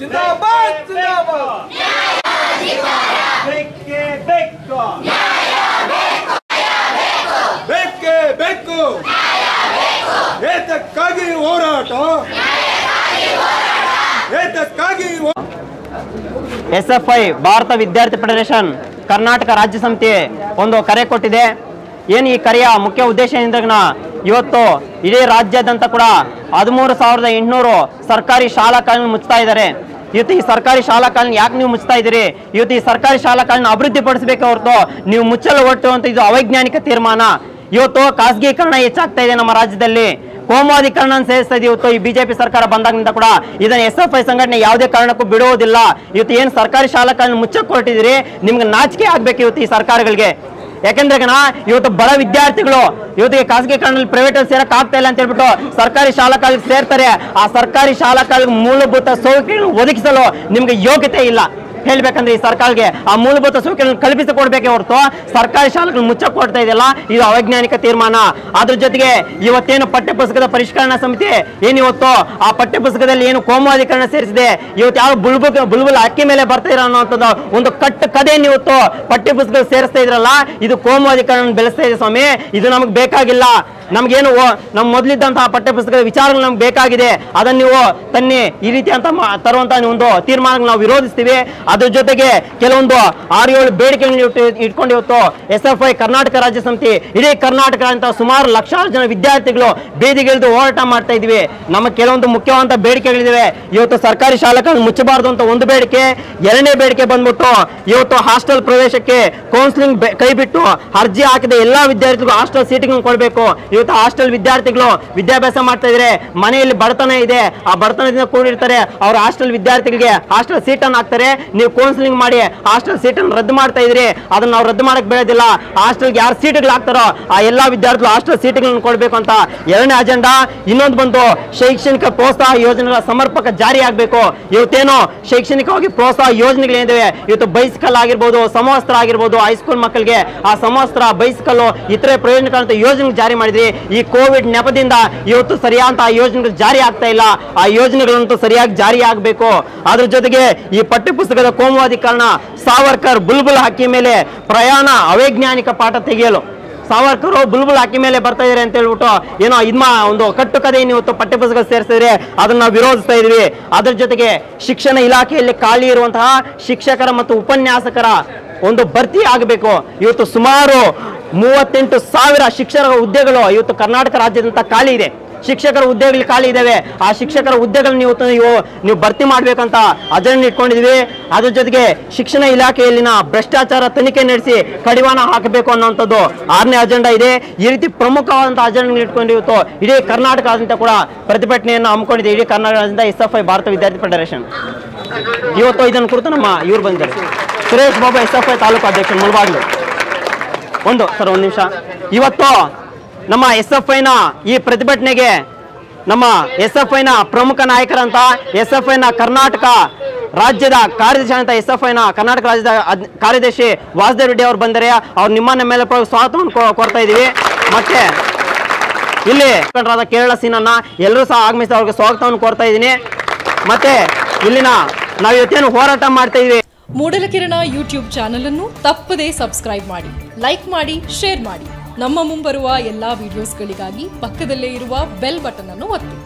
ಜಿಂದಾಬಾದ್ ಜಿಂದಾಬಾದ್ ಬೇಕೇ ಬೇಕು ಬೇಕೇ ಬೇಕು ಏತಕ್ಕಾಗಿ ಹೋರಾಟ ಏತಕ್ಕಾಗಿ ಹೋ- ಎಸ್ ಎಫ್ ಐ ಭಾರತ ವಿದ್ಯಾರ್ಥಿ ಫೆಡರೇಷನ್ ಕರ್ನಾಟಕ ರಾಜ್ಯ ಸಮಿತಿ ಒಂದು ಕರೆ ಕೊಟ್ಟಿದೆ ಏನು ಈ ಕರೆಯ ಮುಖ್ಯ ಉದ್ದೇಶ ಏನಿದ್ರಗನ ಇವತ್ತು ಇಡೀ ರಾಜ್ಯಾದ್ಯಂತ ಕೂಡ ಹದಿಮೂರು ಸಾವಿರದ ಎಂಟುನೂರು ಸರ್ಕಾರಿ ಶಾಲಾ ಕಾಲೇಜು ಮುಚ್ತಾ ಇದ್ದಾರೆ ಇವತ್ತು ಈ ಸರ್ಕಾರಿ ಶಾಲಾ ಕಾಲೇಜು ಯಾಕೆ ನೀವು ಮುಚ್ತಾ ಇದ್ದೀರಿ ಇವತ್ತು ಈ ಸರ್ಕಾರಿ ಶಾಲಾ ಕಾಲೇಜನ್ನ ಅಭಿವೃದ್ಧಿ ಪಡಿಸಬೇಕೆ ಹೊರತು ನೀವು ಮುಚ್ಚಲು ಹೊರಟು ಅಂತ ಇದು ಅವೈಜ್ಞಾನಿಕ ತೀರ್ಮಾನ ಇವತ್ತು ಖಾಸಗೀಕರಣ ಹೆಚ್ಚಾಗ್ತಾ ಇದೆ ನಮ್ಮ ರಾಜ್ಯದಲ್ಲಿ ಕೋಮುವಾದೀಕರಣ ಸೇರಿಸ್ತಾ ಇದೆ ಇವತ್ತು ಈ ಬಿಜೆಪಿ ಸರ್ಕಾರ ಬಂದಾಗಿನಿಂದ ಕೂಡ ಇದನ್ನ ಎಸ್ ಎಫ್ ಐ ಸಂಘಟನೆ ಯಾವುದೇ ಕಾರಣಕ್ಕೂ ಬಿಡುವುದಿಲ್ಲ ಇವತ್ತು ಏನು ಸರ್ಕಾರಿ ಶಾಲಾ ಕಾಲೇಜು ಮುಚ್ಚಕ್ಕೆ ಹೊರಟಿದ್ದೀರಿ ನಿಮ್ಗೆ ನಾಚಿಕೆ ಆಗ್ಬೇಕು ಇವತ್ತು ಈ ಸರ್ಕಾರಗಳಿಗೆ ಯಾಕೆಂದ್ರೆ ಗಣ ಇವತ್ತು ಬಡ ವಿದ್ಯಾರ್ಥಿಗಳು ಇವತ್ತಿಗೆ ಖಾಸಗೀಕರಣದಲ್ಲಿ ಪ್ರೈವೇಟ್ ಸೇರಕ್ ಆಗ್ತಾ ಇಲ್ಲ ಅಂತ ಹೇಳ್ಬಿಟ್ಟು ಸರ್ಕಾರಿ ಶಾಲಾ ಕಾಲೇಜ್ ಸೇರ್ತಾರೆ ಆ ಸರ್ಕಾರಿ ಶಾಲಾ ಕಾಲೇಜ್ ಮೂಲಭೂತ ಸೌಕರ್ಯಗಳನ್ನು ಒದಗಿಸಲು ನಿಮ್ಗೆ ಯೋಗ್ಯತೆ ಇಲ್ಲ ಹೇಳ್ಬೇಕಂದ್ರೆ ಈ ಸರ್ಕಾರಕ್ಕೆ ಆ ಮೂಲಭೂತ ಸೌಕರ್ಯಗಳನ್ನು ಕಲ್ಪಿಸಿಕೊಡ್ಬೇಕೆ ಹೊರತು ಸರ್ಕಾರಿ ಶಾಲೆಗಳು ಮುಚ್ಚಕ್ ಕೊಡ್ತಾ ಇದೆಯಲ್ಲ ಇದು ಅವೈಜ್ಞಾನಿಕ ತೀರ್ಮಾನ ಅದ್ರ ಜೊತೆಗೆ ಇವತ್ತೇನು ಪಠ್ಯ ಪುಸ್ತಕದ ಪರಿಷ್ಕರಣಾ ಸಮಿತಿ ಏನು ಇವತ್ತು ಆ ಪಠ್ಯ ಪುಸ್ತಕದಲ್ಲಿ ಏನು ಕೋಮುವಾದೀಕರಣ ಸೇರಿಸಿದೆ ಇವತ್ತು ಯಾವ ಬುಲ್ಬುಲ್ ಬುಲ್ಬುಲ್ ಅಕ್ಕಿ ಮೇಲೆ ಬರ್ತಾ ಇರೋ ಅನ್ನೋಂಥದ್ದು ಒಂದು ಕಟ್ಟು ಕಥೆಯನ್ನು ಇವತ್ತು ಪಠ್ಯ ಪುಸ್ತಕ ಸೇರಿಸ್ತಾ ಇದ್ರಲ್ಲ ಇದು ಕೋಮುವಾದೀಕರಣ ಬೆಳೆಸ್ತಾ ಇದೆ ಸ್ವಾಮಿ ಇದು ನಮಗೆ ಬೇಕಾಗಿಲ್ಲ ನಮ್ಗೇನು ಓ- ನಮ್ಮ ಮೊದಲಿದ್ದಂತಹ ಪಠ್ಯ ಪುಸ್ತಕದ ವಿಚಾರಗಳು ನಮ್ಗೆ ಬೇಕಾಗಿದೆ ಅದನ್ನ ನೀವು ತನ್ನಿ ಈ ರೀತಿ ಅಂತ ಮಾ- ತರುವಂತ ಒಂದು ತೀರ್ಮಾನ ನಾವು ವಿರೋಧಿಸ್ತೀವಿ ಅದ್ರ ಜೊತೆಗೆ ಕೆಲವೊಂದು ಆರು ಏಳು ಬೇಡಿಕೆಗಳನ್ನ ಇಟ್ಟು- ಇಟ್ಕೊಂಡು ಇವತ್ತು ಎಸ್ ಎಫ್ ಐ ಕರ್ನಾಟಕ ರಾಜ್ಯ ಸಮಿತಿ ಇಡೀ ಕರ್ನಾಟಕ ಅಂತ ಸುಮಾರು ಲಕ್ಷಾರು ಜನ ವಿದ್ಯಾರ್ಥಿಗಳು ಬೀದಿಗಿಳಿದು ಹೋರಾಟ ಮಾಡ್ತಾ ಇದೀವಿ ನಮ್ಮ ಕೆಲವೊಂದು ಮುಖ್ಯವಾದ ಬೇಡಿಕೆಗಳಿವೆ ಇವತ್ತು ಸರ್ಕಾರಿ ಶಾಲೆಗಳನ್ನು ಮುಚ್ಚಬಾರದು ಅಂತ ಒಂದು ಬೇಡಿಕೆ ಎರಡನೇ ಬೇಡಿಕೆ ಬಂದ್ಬಿಟ್ಟು ಇವತ್ತು ಹಾಸ್ಟೆಲ್ ಪ್ರವೇಶಕ್ಕೆ ಕೌನ್ಸಿಲಿಂಗ್ ಕೈ ಬಿಟ್ಟು ಅರ್ಜಿ ಹಾಕಿದ ಎಲ್ಲಾ ವಿದ್ಯಾರ್ಥಿಗಳು ಹಾಸ್ಟೆಲ್ ಸೀಟ್ಗಳನ್ನು ಕೊಡಬೇಕು ಇವತ್ತು ಹಾಸ್ಟೆಲ್ ವಿದ್ಯಾರ್ಥಿಗಳು ವಿದ್ಯಾಭ್ಯಾಸ ಮಾಡ್ತಾ ಇದ್ರೆ ಮನೆಯಲ್ಲಿ ಬಡತನ ಇದೆ ಆ ಬಡತನದಿಂದ ಕೂಡಿರ್ತಾರೆ ಅವ್ರ ಹಾಸ್ಟೆಲ್ ವಿದ್ಯಾರ್ಥಿಗಳಿಗೆ ಹಾಸ್ಟೆಲ್ ಸೀಟ್ ಅನ್ನು ಹಾಕ್ತಾರೆ ನೀವು ಕೌನ್ಸಿಲಿಂಗ್ ಮಾಡಿ ಹಾಸ್ಟೆಲ್ ಸೀಟ್ ಅನ್ನು ರದ್ದು ಮಾಡ್ತಾ ಇದ್ರಿ ಅದನ್ನ ನಾವು ರದ್ದು ಮಾಡಕ್ ಬೇಡದಿಲ್ಲ ಹಾಸ್ಟೆಲ್ಗೆ ಯಾರು ಸೀಟ್ಗಳು ಹಾಕ್ತಾರೋ ಆ ಎಲ್ಲಾ ವಿದ್ಯಾರ್ಥಿಗಳು ಹಾಸ್ಟೆಲ್ ಸೀಟ್ಗಳನ್ನು ಕೊಡಬೇಕು ಅಂತ ಎರಡನೇ ಅಜೆಂಡಾ ಇನ್ನೊಂದು ಬಂದು ಶೈಕ್ಷಣಿಕ ಪ್ರೋತ್ಸಾಹ ಯೋಜನೆಗಳ ಸಮರ್ಪಕ ಜಾರಿ ಆಗಬೇಕು ಇವತ್ತೇನು ಶೈಕ್ಷಣಿಕವಾಗಿ ಪ್ರೋತ್ಸಾಹ ಯೋಜನೆಗಳೇನಿವೆ ಇವತ್ತು ಬೈಸಿಕಲ್ ಆಗಿರ್ಬೋದು ಸಮವಸ್ತ್ರ ಆಗಿರ್ಬೋದು ಹೈಸ್ಕೂಲ್ ಮಕ್ಕಳಿಗೆ ಆ ಸಮವಸ್ತ್ರ ಬೈಸಿಕಲ್ ಇತರೆ ಪ್ರಯೋಜನಕಾರಂತ ಯೋಜನೆ ಜಾರಿ ಮಾಡಿದ್ರಿ ಈ ಕೋವಿಡ್ ನೆಪದಿಂದ ಇವತ್ತು ಸರಿಯಾದ ಆ ಯೋಜನೆಗಳು ಜಾರಿ ಆಗ್ತಾ ಇಲ್ಲ ಆ ಯೋಜನೆಗಳಂತೂ ಸರಿಯಾಗಿ ಜಾರಿ ಆಗಬೇಕು ಅದ್ರ ಜೊತೆಗೆ ಈ ಪಠ್ಯ ಪುಸ್ತಕದ ಕೋಮುವಾದೀಕರಣ ಸಾವರ್ಕರ್ ಬುಲ್ಬುಲ್ ಹಕ್ಕಿ ಮೇಲೆ ಪ್ರಯಾಣ ಅವೈಜ್ಞಾನಿಕ ಪಾಠ ತೆಗೆಯಲು ಸಾವರ್ಕರು ಬುಲ್ಬುಲ್ ಹಾಕಿ ಮೇಲೆ ಬರ್ತಾ ಇದಾರೆ ಅಂತ ಹೇಳ್ಬಿಟ್ಟು ಏನೋ ಇದ್ಮ ಒಂದು ಕಟ್ಟು ಕಥೆ ಇವತ್ತು ಪಠ್ಯಪುಸ್ತಕ ಸೇರಿಸಿದ್ರೆ ಅದನ್ನ ನಾವು ವಿರೋಧಿಸ್ತಾ ಇದೀವಿ ಅದ್ರ ಜೊತೆಗೆ ಶಿಕ್ಷಣ ಇಲಾಖೆಯಲ್ಲಿ ಖಾಲಿ ಇರುವಂತಹ ಶಿಕ್ಷಕರ ಮತ್ತು ಉಪನ್ಯಾಸಕರ ಒಂದು ಭರ್ತಿ ಆಗಬೇಕು ಇವತ್ತು ಸುಮಾರು ಮೂವತ್ತೆಂಟು ಸಾವಿರ ಶಿಕ್ಷಕರ ಹುದ್ದೆಗಳು ಇವತ್ತು ಕರ್ನಾಟಕ ರಾಜ್ಯದಂತ ಖಾಲಿ ಇದೆ ಶಿಕ್ಷಕರ ಹುದ್ದೆಗಳು ಖಾಲಿ ಇದಾವೆ ಆ ಶಿಕ್ಷಕರ ಹುದ್ದೆಗಳನ್ನ ಇವತ್ತು ನೀವು ನೀವು ಭರ್ತಿ ಮಾಡ್ಬೇಕಂತ ಅಜೆಂಡ ಇಟ್ಕೊಂಡಿದೀವಿ ಅದ್ರ ಜೊತೆಗೆ ಶಿಕ್ಷಣ ಇಲಾಖೆಯಲ್ಲಿನ ಭ್ರಷ್ಟಾಚಾರ ತನಿಖೆ ನಡೆಸಿ ಕಡಿವಾಣ ಹಾಕಬೇಕು ಅನ್ನೋಂಥದ್ದು ಆರನೇ ಅಜೆಂಡಾ ಇದೆ ಈ ರೀತಿ ಪ್ರಮುಖವಾದಂತಹ ಅಜೆಂಡ ಇಟ್ಕೊಂಡು ಇವತ್ತು ಇಡೀ ಕರ್ನಾಟಕದಾದ್ಯಂತ ಕೂಡ ಪ್ರತಿಭಟನೆಯನ್ನು ಹಮ್ಮಿಕೊಂಡಿದೆ ಇಡೀ ಕರ್ನಾಟಕದಿಂದ ಎಸ್ ಎಫ್ ಐ ಭಾರತ ವಿದ್ಯಾರ್ಥಿ ಫೆಡರೇಷನ್ ಇವತ್ತು ಇದನ್ನು ಕುರಿತು ನಮ್ಮ ಇವ್ರು ಬಂದಿದ್ದಾರೆ Suresh Babu S F I taluk ಅಧ್ಯಕ್ಷ ಮುಳಬಾಗ್ಲು ಒಂದು ಸರ್ ಒಂದು ನಿಮಿಷ ಇವತ್ತು ನಮ್ಮ ಎಸ್ ಎಫ್ ಐನ ಈ ಪ್ರತಿಭಟನೆಗೆ ನಮ್ಮ ಎಸ್ ಎಫ್ ಐನ ಪ್ರಮುಖ ನಾಯಕರಂತ ಎಸ್ ಎಫ್ ಐನ ಕರ್ನಾಟಕ ರಾಜ್ಯದ ಕಾರ್ಯದರ್ಶಿ ಅಂತ ಎಸ್ ಎಫ್ ಐನ ಕರ್ನಾಟಕ ರಾಜ್ಯದ ಅದ್- ಕಾರ್ಯದರ್ಶಿ ವಾಸುದೇವ್ ರೆಡ್ಡಿ ಅವರು ಬಂದರೆ ಅವ್ರು ನಿಮ್ಮ ನಮ್ಮೆಲ್ಲ ಪರವಾಗಿ ಸ್ವಾಗತವನ್ನು ಕೊ- ಕೊಡ್ತಾ ಇದ್ದೀವಿ ಮತ್ತೆ ಇಲ್ಲಿ ಮುಖಂಡರಾದ ಕೇರಳ ಸೀನನ್ನ ಎಲ್ಲರೂ ಸಹ ಆಗಮಿಸಿ ಅವ್ರಿಗೆ ಸ್ವಾಗತವನ್ನು ಕೋರ್ತಾ ಇದ್ದೀನಿ ಮತ್ತೆ ಇಲ್ಲಿನ ನಾವು ಇವತ್ತೇನು ಹೋರಾಟ ಮಾಡ್ತಾ ಇದೀವಿ ಮೂಡಲಕಿರಣ ಯೂಟ್ಯೂಬ್ ಚಾನಲ್ ಅನ್ನು ತಪ್ಪದೇ ಸಬ್ಸ್ಕ್ರೈಬ್ ಮಾಡಿ ಲೈಕ್ ಮಾಡಿ ಶೇರ್ ಮಾಡಿ ನಮ್ಮ ಮುಂಬರುವ ಎಲ್ಲಾ ವಿಡಿಯೋಸ್ಗಳಿಗಾಗಿ ಪಕ್ಕದಲ್ಲೇ ಇರುವ ಬೆಲ್ ಬಟನ್ ಅನ್ನು ಒತ್ತಿ